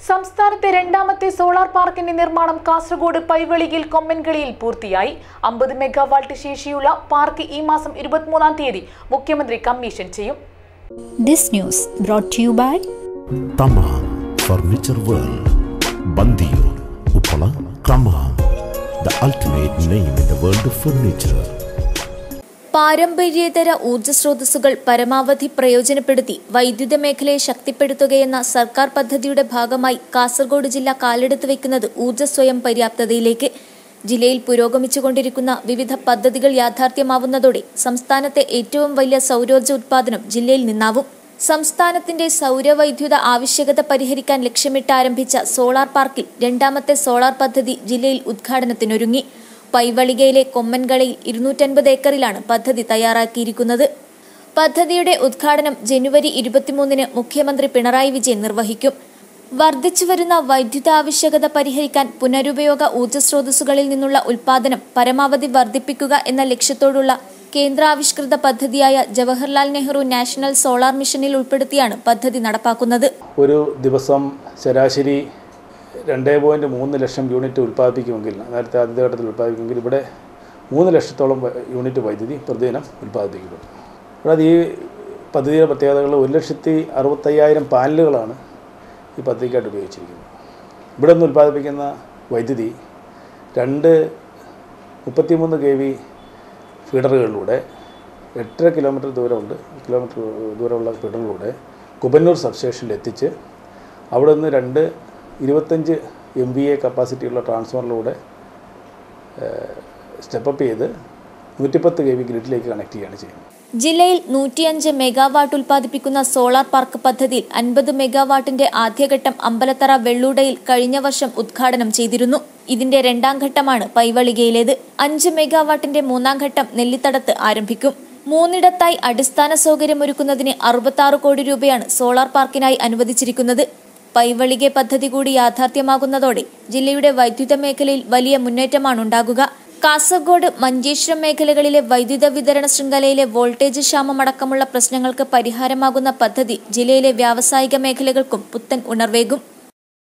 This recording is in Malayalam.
സംസ്ഥാനത്തെ രണ്ടാമത്തെ സോളാർ പാർക്കിന്റെ നിർമ്മാണം കാസർഗോഡ് പൈവളിയിൽ കൊമ്മൻകളിയിൽ പൂർത്തിയായി അമ്പത് മെഗാവാട്ട് ശേഷിയുള്ള പാർക്ക് ഈ മാസം ഇരുപത്തിമൂന്നാം തീയതി മുഖ്യമന്ത്രി കമ്മീഷൻ ചെയ്യും This news brought to you by Thamam furniture world Bandiyod Uppala Thamam the ultimate name in the world of furniture പാരമ്പര്യേതര ഊർജ്ജ സ്രോതസ്സുകൾ പരമാവധി പ്രയോജനപ്പെടുത്തി വൈദ്യുത മേഖലയെ ശക്തിപ്പെടുത്തുകയെന്ന സർക്കാർ പദ്ധതിയുടെ ഭാഗമായി കാസർഗോഡ് ജില്ല കാലെടുത്ത് വയ്ക്കുന്നത് ഊർജ്ജ സ്വയം പര്യാപ്തതയിലേക്ക് ജില്ലയിൽ പുരോഗമിച്ചുകൊണ്ടിരിക്കുന്ന വിവിധ പദ്ധതികൾ യാഥാർത്ഥ്യമാവുന്നതോടെ സംസ്ഥാനത്തെ ഏറ്റവും വലിയ സൗരോർജ്ജ ഉത്പാദനം ജില്ലയിൽ നിന്നാവും സംസ്ഥാനത്തിന്റെ സൗരവൈദ്യുത ആവശ്യകത പരിഹരിക്കാൻ ലക്ഷ്യമിട്ട് ആരംഭിച്ച സോളാർ പാർക്കിൽ രണ്ടാമത്തെ സോളാർ പദ്ധതി ജില്ലയിൽ ഉദ്ഘാടനത്തിനൊരുങ്ങി പൈവളികയിലെ കൊമ്മൻകളയിൽ ഇരുന്നൂറ്റൻപത് ഏക്കറിലാണ് പദ്ധതി തയ്യാറാക്കിയിരിക്കുന്നത് പദ്ധതിയുടെ ഉദ്ഘാടനം ജനുവരി ഇരുപത്തിമൂന്നിന് മുഖ്യമന്ത്രി പിണറായി വിജയൻ നിർവഹിക്കും വർദ്ധിച്ചുവരുന്ന വൈദ്യുത ആവശ്യകത പരിഹരിക്കാൻ പുനരുപയോഗ ഊർജ്ജ സ്രോതസ്സുകളിൽ നിന്നുള്ള ഉൽപാദനം പരമാവധി വർദ്ധിപ്പിക്കുക എന്ന ലക്ഷ്യത്തോടുള്ള കേന്ദ്രാവിഷ്കൃത പദ്ധതിയായ ജവഹർലാൽ നെഹ്റു നാഷണൽ സോളാർ മിഷനിൽ ഉൾപ്പെടുത്തിയാണ് പദ്ധതി നടപ്പാക്കുന്നത് ഒരു ദിവസം ശരാശരി രണ്ട് പോയിൻറ്റ് മൂന്ന് ലക്ഷം യൂണിറ്റ് ഉൽപ്പാദിപ്പിക്കുമെങ്കിൽ നേരത്തെ ആദ്യഘട്ടത്തിൽ ഉൽപ്പാദിപ്പിക്കുമെങ്കിൽ ഇവിടെ മൂന്ന് ലക്ഷത്തോളം വ- യൂണിറ്റ് വൈദ്യുതി പ്രതിദിനം ഉൽപ്പാദിപ്പിക്കപ്പെടും കൂടാതെ ഈ പദ്ധതിയുടെ പ്രത്യേകതകൾ ഒരു ലക്ഷത്തി അറുപത്തയ്യായിരം പാനലുകളാണ് ഈ പദ്ധതിക്കായിട്ട് ഉപയോഗിച്ചിരിക്കുന്നത് ഇവിടെ നിന്ന് ഉൽപ്പാദിപ്പിക്കുന്ന വൈദ്യുതി രണ്ട് മുപ്പത്തിമൂന്ന് കെ വി ഫീഡറുകളിലൂടെ എട്ടര കിലോമീറ്റർ ദൂരമുണ്ട് കിലോമീറ്റർ ദൂരമുള്ള ഫീഡറിലൂടെ കുബന്നൂർ സബ്സ്റ്റേഷനിൽ എത്തിച്ച് അവിടെ നിന്ന് രണ്ട് ഇരുപത്തഞ്ച് എം ബി എ കപ്പാസിറ്റിയുള്ള ട്രാൻസ്ഫോമറിലൂടെ സ്റ്റെപ്പപ്പ് ചെയ്ത് നൂറ്റിപ്പത്ത് കെ വി ഗ്രിഡിലേക്ക് കണക്ട് ചെയ്യുകയാണ് ചെയ്യുന്നത് ജില്ലയിൽ നൂറ്റിയഞ്ച് മെഗാവാട്ട് ഉൽപ്പാദിപ്പിക്കുന്ന സോളാർ പാർക്ക് പദ്ധതിയിൽ അൻപത് മെഗാവാട്ടിന്റെ ആദ്യഘട്ടം അമ്പലത്തറ വെള്ളൂടയിൽ കഴിഞ്ഞ വർഷം ഉദ്ഘാടനം ചെയ്തിരുന്നു ഇതിന്റെ രണ്ടാം ഘട്ടമാണ് പൈവളികയിലേത് അഞ്ച് മെഗാവാട്ടിന്റെ മൂന്നാം ഘട്ടം നെല്ലിത്തടത്ത് ആരംഭിക്കും മൂന്നിടത്തായി അടിസ്ഥാന സൗകര്യമൊരുക്കുന്നതിന് അറുപത്തി കോടി രൂപയാണ് സോളാർ പാർക്കിനായി അനുവദിച്ചിരിക്കുന്നത് പൈവളികെ പദ്ധതി കൂടി യാഥാർത്ഥ്യമാകുന്നതോടെ ജില്ലയുടെ വൈദ്യുത മേഖലയിൽ വലിയ മുന്നേറ്റമാണ് ഉണ്ടാകുക കാസർഗോഡ് മഞ്ചേശ്വരം മേഖലകളിലെ വൈദ്യുത വിതരണ ശൃംഖലയിലെ വോൾട്ടേജ് ക്ഷാമം അടക്കമുള്ള പ്രശ്നങ്ങൾക്ക് പരിഹാരമാകുന്ന പദ്ധതി ജില്ലയിലെ വ്യാവസായിക മേഖലകൾക്കും പുത്തൻ ഉണർവേകും